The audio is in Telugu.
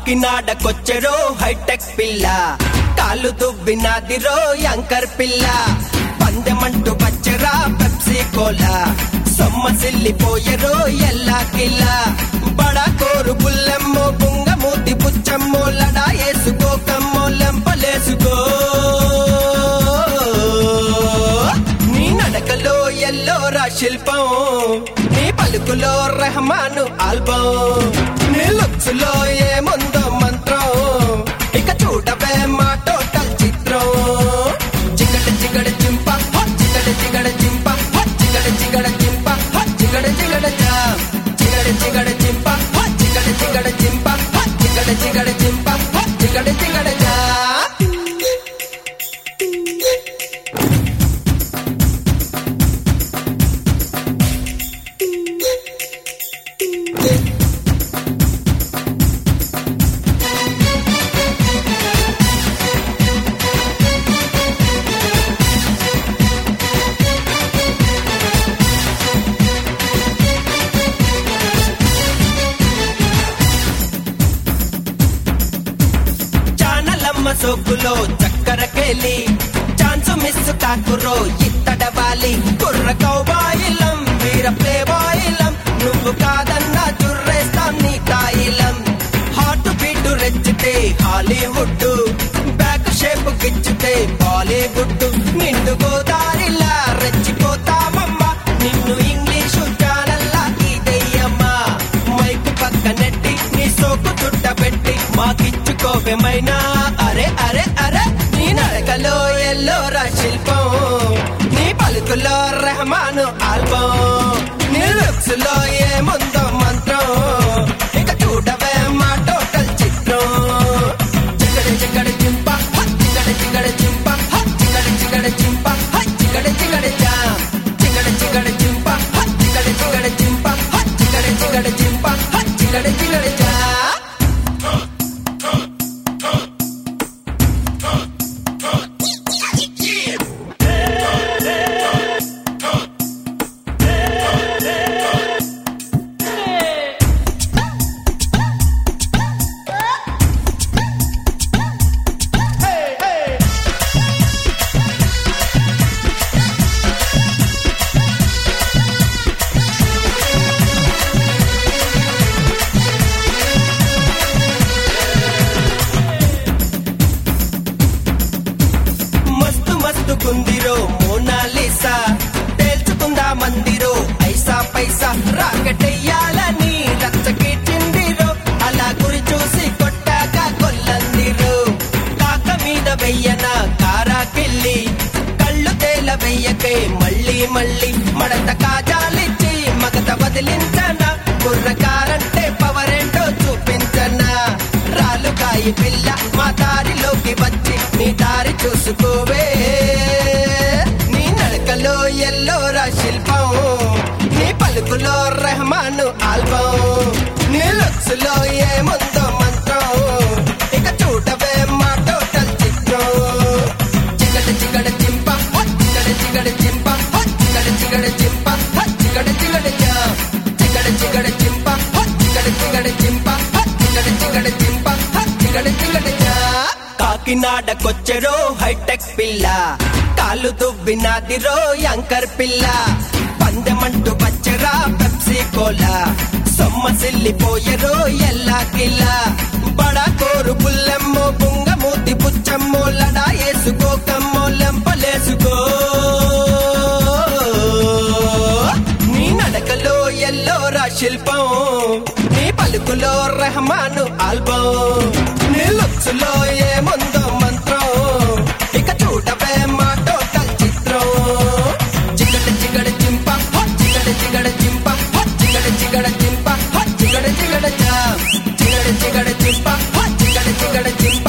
కాకినాడకొచ్చెరో హైటెక్ పిల్ల కాలు దువ్వినాదిరో యాంకర్ పిల్ల పందెమంటూ వచ్చరా పెప్సీ కోలా సొమ్మసిల్లిపోయెరో ఎల్లా కిల్ల బడా కోరు బుల్లెమ్మో బుంగ మూతి పుచ్చమ్మో లడా వేసుకోకమ్మో లెంపలేసుకో నీ నడకలో ఎల్లోరా శిల్పం నీ పలుకులో రెహమాను ఆల్బం నీ లుక్స్ లో ఏముందో మంత్రం ఇక చూడవే మా టోటల్ చిత్రం చిగడ చిగడ చింప హ, చిగడ చిగడ చింప హ, చిగడ చిగడ చింప హ, చిగడ చిగడ చా చిగడ చిగడ చింప హ, చిగడ చిగడ చింప హ, చిగడ చిగడ చింప హ, చిగడ చిగడ చా చానలమ్మ సోకులో చక్కరకేలి ఛాన్స్ మిస్ కాకురో ఇత్తడవాలి కుర్ర కౌబాయిలం వీర ప్లే బాయిలం నువ్వు కాదన్నా చుర్రేస్తాం నీ కాయిలం హార్ట్ బీట్ రెచ్చితే హాలీవుడ్ బ్యాక్ షేప్ గిచ్చితే బాలీవుడ్ నిండు గోదారిలా రెచ్చిపోతామమ్మా నిన్ను ఇంగ్లీషు ఛానల్లా ఇదయ్యమ్మా మైకు పక్కనెట్టి నీ సోకు చుట్టబెట్టి మాకిచ్చుకోవేమైనా అరే అరే అరే నీ నడకలో ఎల్లోరా శిల్పం నీ పలుకులో రెహమాను ఆల్బం నీ లుక్స్ లో ఏముందో మంత్రం ఇక చూడవే మా టోటల్ చిత్రం చిగడ చిగడ చింప హ, చిగడ చిగడ చింప హ, చిగడ చిగడ చింప హ, చిగడ చిగడ చా చిగడ చిగడ చింప హ, చిగడ చిగడ చింప హ, చిగడ చిగడ చింప హ, చిగడ చిగడ చా మస్తు మస్తు కుందిరో మోనాలిసా తేల్చుకుందా మందిరో ఐసా పైసా రాకెట్టెయ్యాలని రచ్చకెట్టిందిరో అలా గురి చూసి కొట్టాక కొల్లందిరో కాక మీద వెయ్యన కారాకెళ్ళి కళ్ళు తేల వెయ్యకే మళ్ళీ మళ్ళీ మడత కాజాలిచ్చి మగత వదిలించనా కుర్రకారంటే పవరేంటో చూపించనా రాలుకాయి పిల్ల మా దారిలోకి వచ్చి నీ దారి చూసుకోవే నీ నడకలో ఎల్లోరా శిల్పం నీ పలుకులో రెహమాను ఆల్బం నీ లుక్స్ లో ఏముందో మంత్రం ఇక చూడవే మా టోటల్ చిత్రం చిగడ చిగడ చింప హ, చిగడ చిగడ చింప హ, చిగడ చిగడ చింప హ, చిగడ చిగడ చా చిగడ చిగడ చింప హ, చిగడ చిగడ చింప హ, చిగడ చిగడ చింప హ, చిగడ చిగడ చా కాకినాడకొచ్చెరో హైటెక్ పిల్ల కాలు దువ్వినాదిరో యాంకర్ పిల్ల పందెమంటూ వచ్చరా పెప్సీ కోలా సొమ్మసిల్లిపోయెరో ఎల్లా కిల్ల బడా కోరు బుల్లెమ్మో బుంగ మూతి పుచ్చమ్మో లడా వేసుకోకమ్మో లెంపలేసుకో నీ నడకలో ఎల్లోరా శిల్పం నీ పలుకులో రెహమాను ఆల్బం నీ లుక్స్ లో ఏముందో మంత్రం ఇక చూడవే మా టోటల్ చిత్రం చిగడ చిగడ చింప హ, చిగడ చిగడ చింప హ, చిగడ చిగడ చింప హ, చిగడ చిగడ చా చిగడ చిగడ చింప హ, చిగడ చిగడ చింప